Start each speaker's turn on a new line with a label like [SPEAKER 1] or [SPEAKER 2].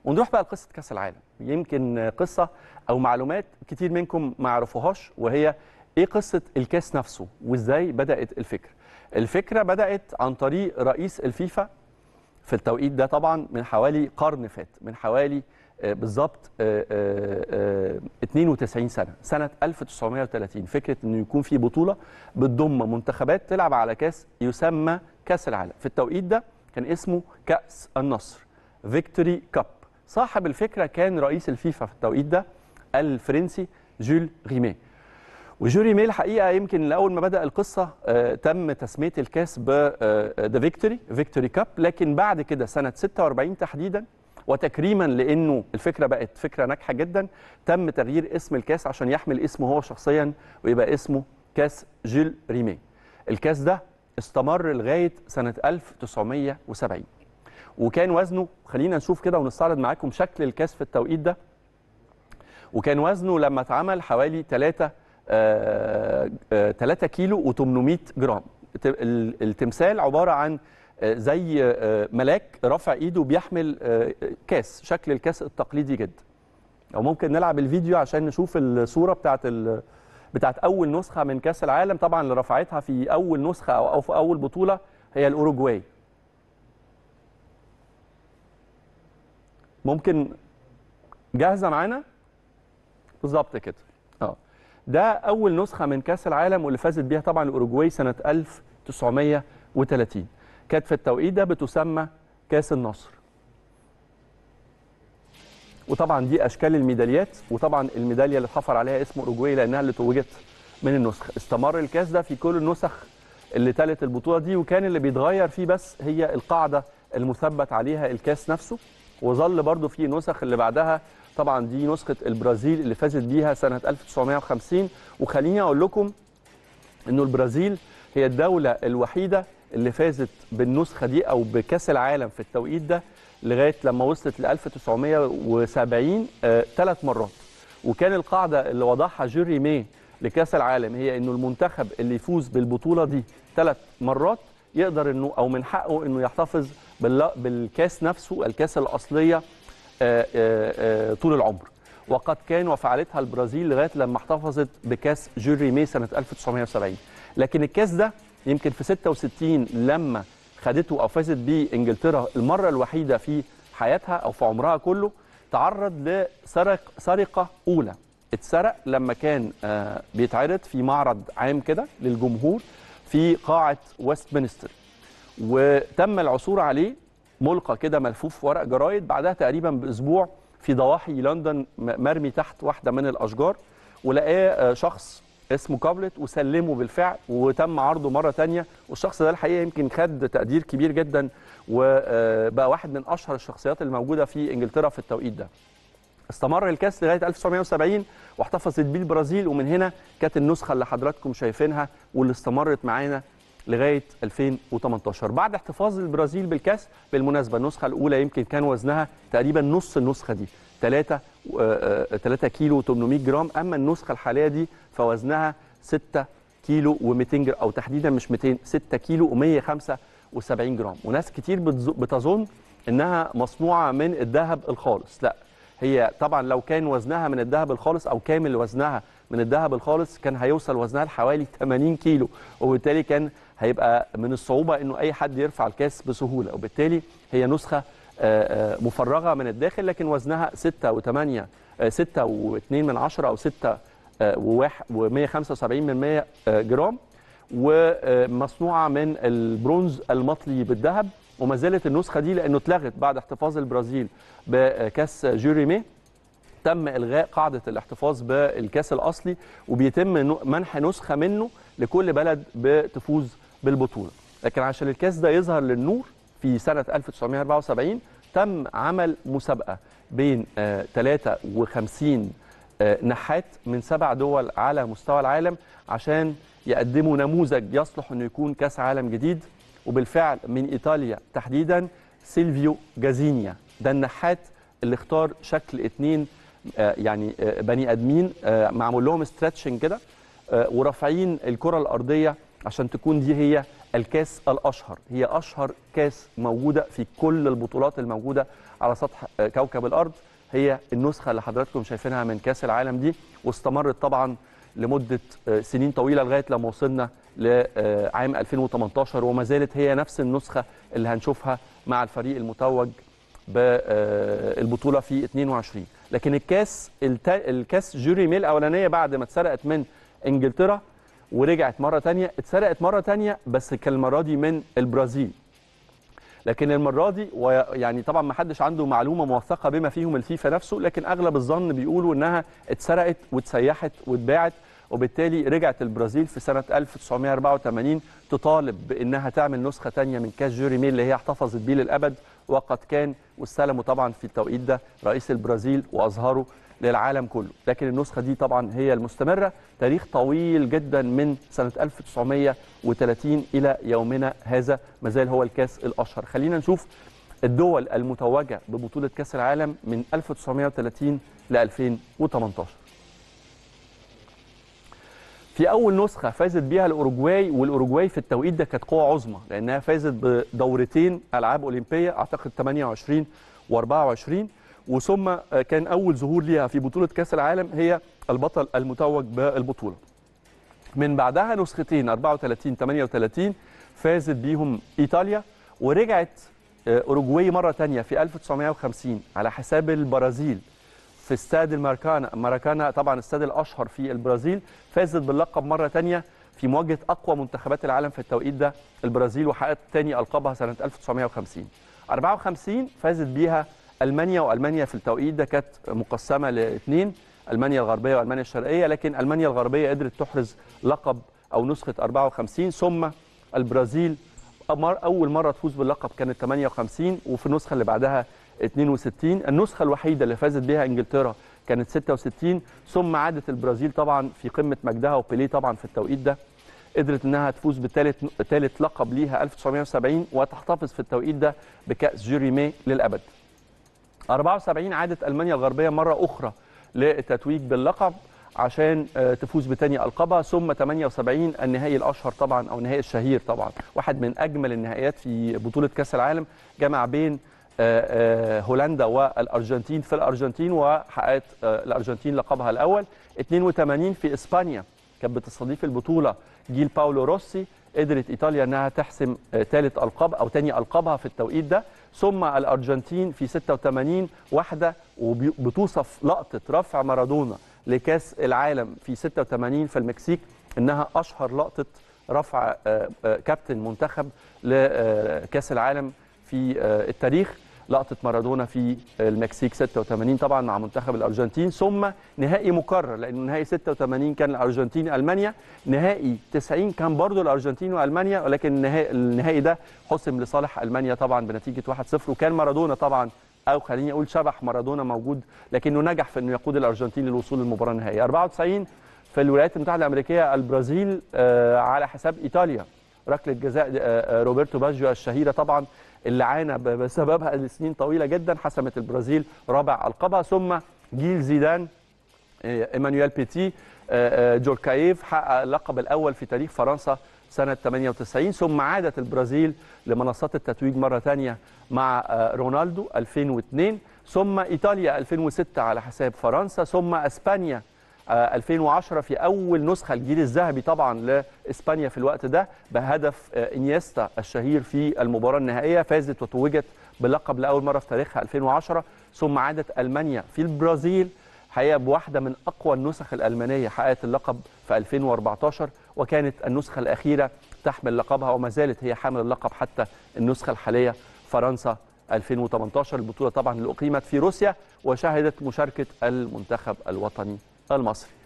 [SPEAKER 1] ونروح بقى لقصه كاس العالم يمكن قصه او معلومات كتير منكم ما يعرفوهاش وهي ايه قصه الكاس نفسه وازاي بدات الفكره الفكره بدات عن طريق رئيس الفيفا في التوقيت ده طبعا من حوالي قرن فات من حوالي آه، بالظبط آه، آه، آه، 92 سنه سنه 1930 فكره انه يكون في بطوله بتضم منتخبات تلعب على كاس يسمى كاس العالم في التوقيت ده كان اسمه كاس النصر فيكتوري كاب صاحب الفكره كان رئيس الفيفا في التوقيت ده الفرنسي جول ريمي وجوري ميل الحقيقه يمكن لاول ما بدا القصه آه، تم تسميه الكاس ب ذا فيكتوري فيكتوري كاب لكن بعد كده سنه 46 تحديدا وتكريما لانه الفكره بقت فكره ناجحه جدا تم تغيير اسم الكاس عشان يحمل اسمه هو شخصيا ويبقى اسمه كاس جيل ريمي الكاس ده استمر لغايه سنه 1970 وكان وزنه خلينا نشوف كده ونستعرض معاكم شكل الكاس في التوقيت ده وكان وزنه لما اتعمل حوالي 3 3 كيلو و800 جرام ت- ال- التمثال عباره عن آه، زي آه، ملاك رافع ايده بيحمل آه، كاس شكل الكاس التقليدي جدا او ممكن نلعب الفيديو عشان نشوف الصوره بتاعت ال... بتاعت اول نسخه من كاس العالم طبعا اللي رفعتها في اول نسخه او او في اول بطوله هي الاوروجواي ممكن جاهزه معانا بالظبط كده اه ده اول نسخه من كاس العالم واللي فازت بيها طبعا الاوروجواي سنه 1930 كانت في التوقيت ده بتسمى كاس النصر وطبعا دي اشكال الميداليات وطبعا الميداليه اللي اتحفر عليها اسم اوروجواي لانها اللي توجت من النسخ استمر الكاس ده في كل النسخ اللي تلت البطوله دي وكان اللي بيتغير فيه بس هي القاعده المثبت عليها الكاس نفسه وظل برضو في نسخ اللي بعدها طبعا دي نسخه البرازيل اللي فازت بيها سنه 1950 وخليني اقول لكم انه البرازيل هي الدوله الوحيده اللي فازت بالنسخه دي او بكاس العالم في التوقيت ده لغايه لما وصلت ل 1970 ثلاث مرات وكان القاعده اللي وضعها جيري مي لكاس العالم هي انه المنتخب اللي يفوز بالبطوله دي ثلاث مرات يقدر انه او من حقه انه يحتفظ بالل- بالكاس نفسه الكاس الاصليه آه، آه، آه، طول العمر وقد كان وفعلتها البرازيل لغايه لما احتفظت بكاس جيري مي سنه 1970 لكن الكاس ده يمكن في 66 لما خدته او فازت بيه انجلترا المره الوحيده في حياتها او في عمرها كله تعرض لسرق سرقه اولى اتسرق لما كان آه، بيتعرض في معرض عام كده للجمهور في قاعه ويستمنستر وتم العثور عليه ملقى كده ملفوف في ورق جرايد بعدها تقريبا باسبوع في ضواحي لندن م- مرمي تحت واحده من الاشجار ولقاه آه، شخص اسمه كابلت وسلمه بالفعل وتم عرضه مره تانية والشخص ده الحقيقه يمكن خد تقدير كبير جدا وبقى واحد من اشهر الشخصيات الموجوده في انجلترا في التوقيت ده استمر الكاس لغايه 1970 واحتفظت بيه البرازيل ومن هنا كانت النسخه اللي حضراتكم شايفينها واللي استمرت معانا لغايه 2018 بعد احتفاظ البرازيل بالكاس بالمناسبه النسخه الاولى يمكن كان وزنها تقريبا نص النسخه دي 3 3 كيلو و800 جرام اما النسخه الحاليه دي فوزنها 6 كيلو و200 جرام او تحديدا مش 200 6 كيلو و175 جرام وناس كتير بتز- بتظن انها مصنوعه من الذهب الخالص لا هي طبعا لو كان وزنها من الذهب الخالص او كامل وزنها من الذهب الخالص كان هيوصل وزنها لحوالي 80 كيلو وبالتالي كان هيبقى من الصعوبه انه اي حد يرفع الكاس بسهوله وبالتالي هي نسخه آه، آه، مفرغه من الداخل لكن وزنها 6 و8 6 و2 من 10 او 6 و175 من 100 آه، جرام ومصنوعه من البرونز المطلي بالذهب وما زالت النسخه دي لانه اتلغت بعد احتفاظ البرازيل بكاس جيريمي تم الغاء قاعده الاحتفاظ بالكاس الاصلي وبيتم نو- منح نسخه منه لكل بلد بتفوز بالبطوله لكن عشان الكاس ده يظهر للنور في سنه 1974 تم عمل مسابقه بين آه، 53 آه، نحات من سبع دول على مستوى العالم عشان يقدموا نموذج يصلح انه يكون كاس عالم جديد وبالفعل من ايطاليا تحديدا سيلفيو جازينيا ده النحات اللي اختار شكل اتنين آه، يعني آه، بني ادمين آه، معمول لهم ستريتشنج كده آه، ورافعين الكره الارضيه عشان تكون دي هي الكاس الاشهر هي اشهر كاس موجوده في كل البطولات الموجوده على سطح آه، كوكب الارض هي النسخه اللي حضراتكم شايفينها من كاس العالم دي واستمرت طبعا لمده آه، سنين طويله لغايه لما وصلنا لعام 2018 وما زالت هي نفس النسخه اللي هنشوفها مع الفريق المتوج بالبطوله في 22 لكن الكاس التا- الكاس جوري ميل الاولانيه بعد ما اتسرقت من انجلترا ورجعت مره تانية اتسرقت مره تانية بس كان المره دي من البرازيل لكن المره دي ويعني طبعا ما حدش عنده معلومه موثقه بما فيهم الفيفا نفسه لكن اغلب الظن بيقولوا انها اتسرقت واتسيحت واتباعت وبالتالي رجعت البرازيل في سنه 1984 تطالب بانها تعمل نسخه تانية من كاس جوري ميل اللي هي احتفظت بيه للابد وقد كان واستلموا طبعا في التوقيت ده رئيس البرازيل واظهره للعالم كله لكن النسخه دي طبعا هي المستمره تاريخ طويل جدا من سنه 1930 الى يومنا هذا ما زال هو الكاس الاشهر خلينا نشوف الدول المتوجه ببطوله كاس العالم من 1930 ل 2018 في اول نسخه فازت بيها الاوروجواي والاوروجواي في التوقيت ده كانت قوه عظمى لانها فازت بدورتين العاب اولمبيه اعتقد 28 و24 وثم كان اول ظهور ليها في بطوله كاس العالم هي البطل المتوج بالبطوله من بعدها نسختين 34 38 فازت بيهم ايطاليا ورجعت آه، اوروجواي مره تانية في 1950 على حساب البرازيل في استاد الماراكانا ماراكانا طبعا استاد الاشهر في البرازيل فازت باللقب مره تانية في مواجهه اقوى منتخبات العالم في التوقيت ده البرازيل وحققت تاني القابها سنه 1950 54 فازت بيها المانيا والمانيا في التوقيت ده كانت مقسمه لاثنين المانيا الغربيه والمانيا الشرقيه لكن المانيا الغربيه قدرت تحرز لقب او نسخه 54 ثم البرازيل أمر- اول مره تفوز باللقب كانت 58 وفي النسخه اللي بعدها 62 النسخه الوحيده اللي فازت بها انجلترا كانت 66 ثم عادت البرازيل طبعا في قمه مجدها وبيليه طبعا في التوقيت ده قدرت انها تفوز بثالث ثالث لقب ليها 1970 وتحتفظ في التوقيت ده بكاس جوري مي للابد 74 عادت المانيا الغربيه مره اخرى للتتويج باللقب عشان آه، تفوز بتاني القابها ثم 78 النهائي الاشهر طبعا او النهائي الشهير طبعا واحد من اجمل النهائيات في بطوله كاس العالم جمع بين آه، آه، هولندا والارجنتين في الارجنتين وحققت آه، الارجنتين لقبها الاول 82 في اسبانيا كانت بتستضيف البطوله جيل باولو روسي قدرت ايطاليا انها تحسم ثالث القاب او ثاني القابها في التوقيت ده ثم الارجنتين في 86 واحده وبتوصف لقطه رفع مارادونا لكاس العالم في 86 في المكسيك انها اشهر لقطه رفع آه، آه، كابتن منتخب لكاس العالم في آه، التاريخ لقطه مارادونا في المكسيك 86 طبعا مع منتخب الارجنتين ثم نهائي مكرر لانه نهائي 86 كان الارجنتين المانيا نهائي 90 كان برضه الارجنتين والمانيا ولكن النهائي, النهائي ده حسم لصالح المانيا طبعا بنتيجه 1-0 وكان مارادونا طبعا او خليني اقول شبح مارادونا موجود لكنه نجح في انه يقود الارجنتين للوصول للمباراه النهائيه 94 في الولايات المتحده الامريكيه البرازيل آه، على حساب ايطاليا ركله جزاء آه، آه، روبرتو باجيو الشهيره طبعا اللي عانى ب- بسببها لسنين طويله جدا حسمت البرازيل رابع القابها ثم جيل زيدان آه، ايمانويل بيتي آه، آه، جوركايف حقق اللقب الاول في تاريخ فرنسا سنه 98 ثم عادت البرازيل لمنصات التتويج مره ثانيه مع آه، رونالدو 2002 ثم ايطاليا 2006 على حساب فرنسا ثم اسبانيا آه، 2010 في اول نسخه الجيل الذهبي طبعا لاسبانيا في الوقت ده بهدف آه، انيستا الشهير في المباراه النهائيه فازت وتوجت باللقب لاول مره في تاريخها 2010 ثم عادت المانيا في البرازيل حقيقه بواحده من اقوى النسخ الالمانيه حققت اللقب في 2014 وكانت النسخه الاخيره تحمل لقبها وما زالت هي حامل اللقب حتى النسخه الحاليه فرنسا 2018 البطوله طبعا اللي اقيمت في روسيا وشهدت مشاركه المنتخب الوطني المصري